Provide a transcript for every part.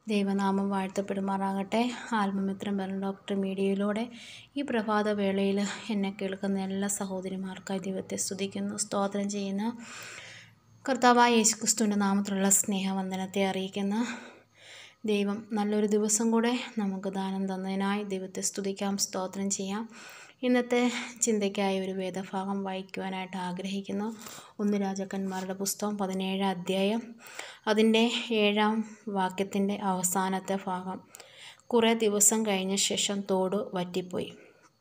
ദൈവനാമം വാഴ്ത്തപ്പെടുമാറാകട്ടെ ആത്മമിത്രം പറഞ്ഞ ഡോക്ടർ മീഡിയയിലൂടെ ഈ പ്രഭാത വേളയിൽ എന്നെ കേൾക്കുന്ന എല്ലാ സഹോദരിമാർക്കായി ദൈവത്തെ സ്തുതിക്കുന്നു സ്തോത്രം ചെയ്യുന്ന കർത്താവായ യേശുക്രിസ്തുവിൻ്റെ നാമത്തിലുള്ള സ്നേഹവന്ദനത്തെ അറിയിക്കുന്ന ദൈവം നല്ലൊരു ദിവസം കൂടെ നമുക്ക് ദാനം തന്നതിനായി ദൈവത്തെ സ്തുതിക്കാം സ്തോത്രം ചെയ്യാം ഇന്നത്തെ ചിന്തയ്ക്കായി ഒരു വേദഭാഗം വായിക്കുവാനായിട്ട് ആഗ്രഹിക്കുന്നു ഒന്ന് രാജാക്കന്മാരുടെ പുസ്തകം പതിനേഴ് അധ്യായം അതിൻ്റെ ഏഴാം വാക്യത്തിൻ്റെ അവസാനത്തെ ഭാഗം കുറേ ദിവസം കഴിഞ്ഞ ശേഷം തോട് വറ്റിപ്പോയി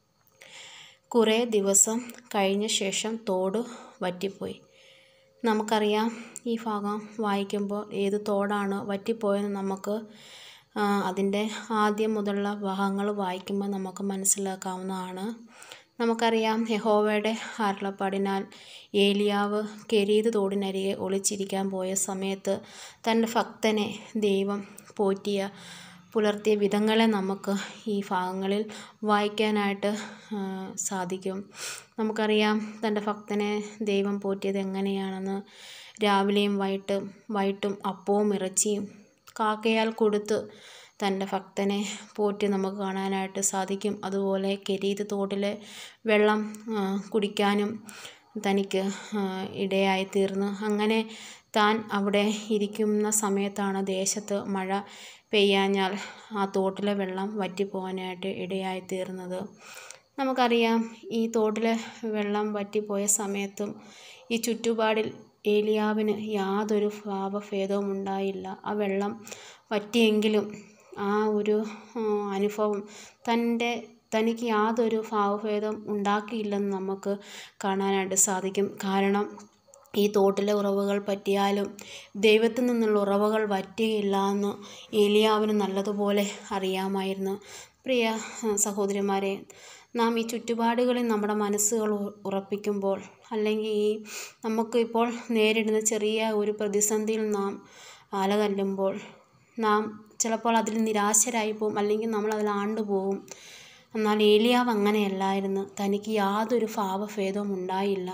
കുറേ ദിവസം കഴിഞ്ഞ ശേഷം തോട് വറ്റിപ്പോയി നമുക്കറിയാം ഈ ഭാഗം വായിക്കുമ്പോൾ ഏത് തോടാണ് വറ്റിപ്പോയെന്ന് നമുക്ക് അതിൻ്റെ ആദ്യം മുതലുള്ള ഭാഗങ്ങൾ വായിക്കുമ്പോൾ നമുക്ക് മനസ്സിലാക്കാവുന്നതാണ് നമുക്കറിയാം യഹോവയുടെ അരുളപ്പാടിനാൽ ഏലിയാവ് കെരീത് തോടിനരികെ ഒളിച്ചിരിക്കാൻ പോയ സമയത്ത് തൻ്റെ ഭക്തനെ ദൈവം പോറ്റിയ പുലർത്തിയ വിധങ്ങളെ നമുക്ക് ഈ ഭാഗങ്ങളിൽ വായിക്കാനായിട്ട് സാധിക്കും നമുക്കറിയാം തൻ്റെ ഭക്തനെ ദൈവം പോറ്റിയത് എങ്ങനെയാണെന്ന് രാവിലെയും വൈകിട്ടും വൈകിട്ടും അപ്പവും ഇറച്ചിയും കാക്കയാൽ കൊടുത്ത് തൻ്റെ ഭക്തനെ പോറ്റി നമുക്ക് കാണാനായിട്ട് സാധിക്കും അതുപോലെ കെരീത് തോട്ടിലെ വെള്ളം കുടിക്കാനും തനിക്ക് ഇടയായി തീർന്നു അങ്ങനെ താൻ അവിടെ ഇരിക്കുന്ന സമയത്താണ് ദേശത്ത് മഴ പെയ്യാഞ്ഞാൽ ആ തോട്ടിലെ വെള്ളം വറ്റിപ്പോകാനായിട്ട് ഇടയായി തീർന്നത് നമുക്കറിയാം ഈ തോട്ടിലെ വെള്ളം വറ്റിപ്പോയ സമയത്തും ഈ ചുറ്റുപാടിൽ ഏലിയാവിന് യാതൊരു ഭാവഭേദവും ഉണ്ടായില്ല ആ വെള്ളം വറ്റിയെങ്കിലും ആ ഒരു അനുഭവം തൻ്റെ തനിക്ക് യാതൊരു ഭാവഭേദം ഉണ്ടാക്കിയില്ലെന്ന് നമുക്ക് കാണാനായിട്ട് സാധിക്കും കാരണം ഈ തോട്ടിലെ ഉറവുകൾ പറ്റിയാലും ദൈവത്തിൽ നിന്നുള്ള ഉറവുകൾ വറ്റുകയില്ല എന്ന് ഏലിയാവിന് നല്ലതുപോലെ അറിയാമായിരുന്നു പ്രിയ സഹോദരിമാരെ നാം ഈ ചുറ്റുപാടുകളിൽ നമ്മുടെ മനസ്സുകൾ ഉറപ്പിക്കുമ്പോൾ അല്ലെങ്കിൽ ഈ നമുക്ക് ഇപ്പോൾ നേരിടുന്ന ചെറിയ ഒരു പ്രതിസന്ധിയിൽ നാം അലകല്ലുമ്പോൾ നാം ചിലപ്പോൾ അതിൽ നിരാശരായി പോകും അല്ലെങ്കിൽ നമ്മൾ അതിൽ ആണ്ടുപോകും എന്നാൽ ഏലിയാവ് അങ്ങനെയല്ലായിരുന്നു തനിക്ക് യാതൊരു ഭാവഭേദവും ഉണ്ടായില്ല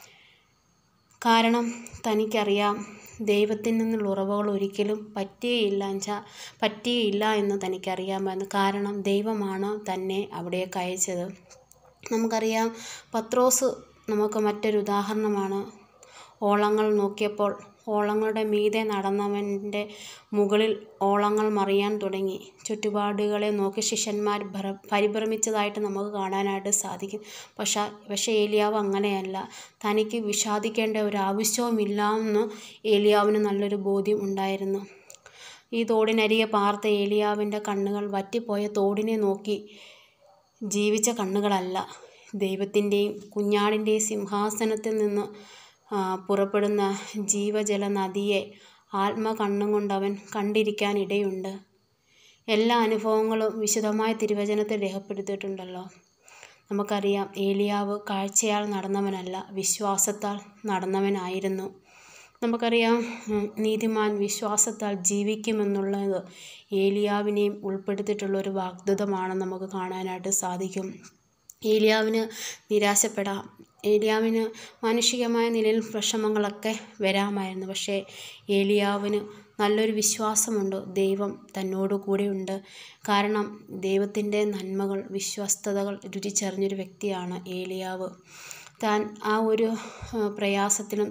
കാരണം തനിക്കറിയാം ദൈവത്തിൽ നിന്നുള്ള ഉറവുകൾ ഒരിക്കലും പറ്റുകയില്ല വെച്ചാൽ പറ്റുകയില്ല എന്ന് തനിക്കറിയാമായിരുന്നു കാരണം ദൈവമാണ് തന്നെ അവിടേക്ക് അയച്ചത് നമുക്കറിയാം പത്രോസ് നമുക്ക് മറ്റൊരു ഉദാഹരണമാണ് ഓളങ്ങൾ നോക്കിയപ്പോൾ ഓളങ്ങളുടെ മീതെ നടന്നവൻ്റെ മുകളിൽ ഓളങ്ങൾ മറിയാൻ തുടങ്ങി ചുറ്റുപാടുകളെ നോക്കി ശിഷ്യന്മാർ പരിഭ്രമിച്ചതായിട്ട് നമുക്ക് കാണാനായിട്ട് സാധിക്കും പക്ഷേ പക്ഷേ ഏലിയാവ് അങ്ങനെയല്ല തനിക്ക് വിഷാദിക്കേണ്ട ഒരു ആവശ്യവുമില്ല എന്ന് ഏലിയാവിന് നല്ലൊരു ബോധ്യം ഉണ്ടായിരുന്നു ഈ തോടിനരികെ പാർത്ത ഏലിയാവിൻ്റെ കണ്ണുകൾ വറ്റിപ്പോയ തോടിനെ നോക്കി ജീവിച്ച കണ്ണുകളല്ല ദൈവത്തിൻ്റെയും കുഞ്ഞാടിൻ്റെയും സിംഹാസനത്തിൽ നിന്ന് പുറപ്പെടുന്ന ജീവജല നദിയെ ആത്മകണ്ണും കൊണ്ട് അവൻ കണ്ടിരിക്കാൻ ഇടയുണ്ട് എല്ലാ അനുഭവങ്ങളും വിശദമായ തിരുവചനത്തിൽ രേഖപ്പെടുത്തിയിട്ടുണ്ടല്ലോ നമുക്കറിയാം ഏലിയാവ് കാഴ്ചയാൽ നടന്നവനല്ല വിശ്വാസത്താൽ നടന്നവനായിരുന്നു നമുക്കറിയാം നീതിമാൻ വിശ്വാസത്താൽ ജീവിക്കുമെന്നുള്ളത് ഏലിയാവിനെയും ഉൾപ്പെടുത്തിയിട്ടുള്ള ഒരു വാഗ്ദത്തമാണ് നമുക്ക് കാണാനായിട്ട് സാധിക്കും ഏലിയാവിന് നിരാശപ്പെടാം ഏലിയാവിന് മാനുഷികമായ നിലയിൽ വിഷമങ്ങളൊക്കെ വരാമായിരുന്നു പക്ഷേ ഏലിയാവിന് നല്ലൊരു വിശ്വാസമുണ്ട് ദൈവം തന്നോട് കൂടെയുണ്ട് കാരണം ദൈവത്തിൻ്റെ നന്മകൾ വിശ്വസ്തതകൾ രുചിച്ചറിഞ്ഞൊരു വ്യക്തിയാണ് ഏലിയാവ് താൻ ആ ഒരു പ്രയാസത്തിലും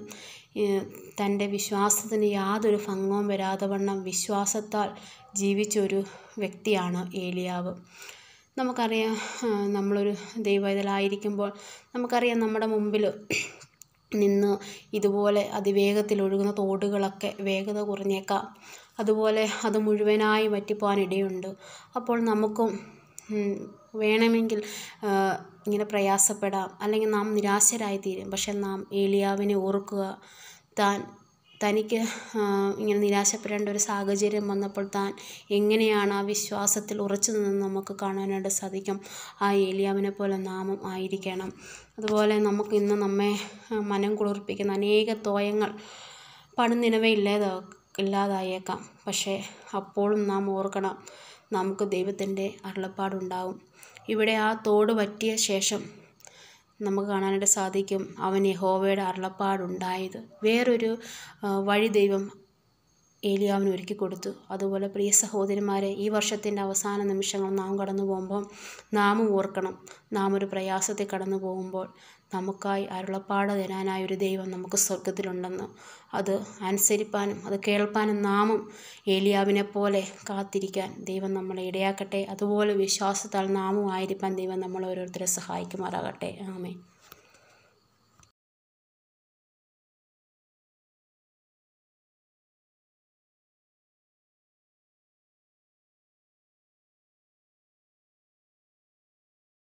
തൻ്റെ വിശ്വാസത്തിന് യാതൊരു ഭംഗവും വരാതെ വണ്ണം വിശ്വാസത്താൽ ജീവിച്ചൊരു വ്യക്തിയാണ് ഏലിയാവ് നമുക്കറിയാം നമ്മളൊരു ദൈവത്തിലായിരിക്കുമ്പോൾ നമുക്കറിയാം നമ്മുടെ മുമ്പിൽ നിന്ന് ഇതുപോലെ അതിവേഗത്തിൽ ഒഴുകുന്ന തോടുകളൊക്കെ വേഗത കുറഞ്ഞേക്കാം അതുപോലെ അത് മുഴുവനായി വറ്റിപ്പോകാൻ ഇടയുണ്ട് അപ്പോൾ നമുക്കും വേണമെങ്കിൽ ഇങ്ങനെ പ്രയാസപ്പെടാം അല്ലെങ്കിൽ നാം നിരാശരായിത്തീരും പക്ഷെ നാം ഏലിയാവിനെ ഓർക്കുക താൻ തനിക്ക് ഇങ്ങനെ നിരാശപ്പെടേണ്ട ഒരു സാഹചര്യം വന്നപ്പോൾ താൻ എങ്ങനെയാണ് ആ വിശ്വാസത്തിൽ ഉറച്ചു നിന്നെന്ന് നമുക്ക് കാണാനായിട്ട് സാധിക്കും ആ ഏലിയാവിനെ പോലെ നാമം ആയിരിക്കണം അതുപോലെ നമുക്ക് ഇന്ന് നമ്മെ മനം കുളിർപ്പിക്കുന്ന അനേക തോയങ്ങൾ പണിനിലവേ ഇല്ലാതാ ഇല്ലാതായേക്കാം പക്ഷേ അപ്പോഴും നാം ഓർക്കണം നമുക്ക് ദൈവത്തിൻ്റെ അരുളപ്പാടുണ്ടാവും ഇവിടെ ആ തോട് പറ്റിയ ശേഷം നമുക്ക് കാണാനായിട്ട് സാധിക്കും അവൻ യഹോവയുടെ അരുളപ്പാടുണ്ടായത് വേറൊരു വഴി ദൈവം ഏലിയാവിന് ഒരുക്കി കൊടുത്തു അതുപോലെ പ്രിയ സഹോദരിമാരെ ഈ വർഷത്തിൻ്റെ അവസാന നിമിഷങ്ങൾ നാം കടന്നു പോകുമ്പോൾ നാമും ഓർക്കണം നാം ഒരു പ്രയാസത്തിൽ കടന്നു പോകുമ്പോൾ നമുക്കായി അരുളപ്പാട് തരാനായ ഒരു ദൈവം നമുക്ക് സ്വർഗത്തിലുണ്ടെന്ന് അത് അനുസരിപ്പാനും അത് കേൾപ്പാനും നാമും ഏലിയാവിനെ പോലെ കാത്തിരിക്കാൻ ദൈവം നമ്മളെ ഇടയാക്കട്ടെ അതുപോലെ വിശ്വാസത്താൽ നാമും ആയിരിക്കാൻ ദൈവം നമ്മളെ ഓരോരുത്തരെ സഹായിക്കുമാറാകട്ടെ ആമേ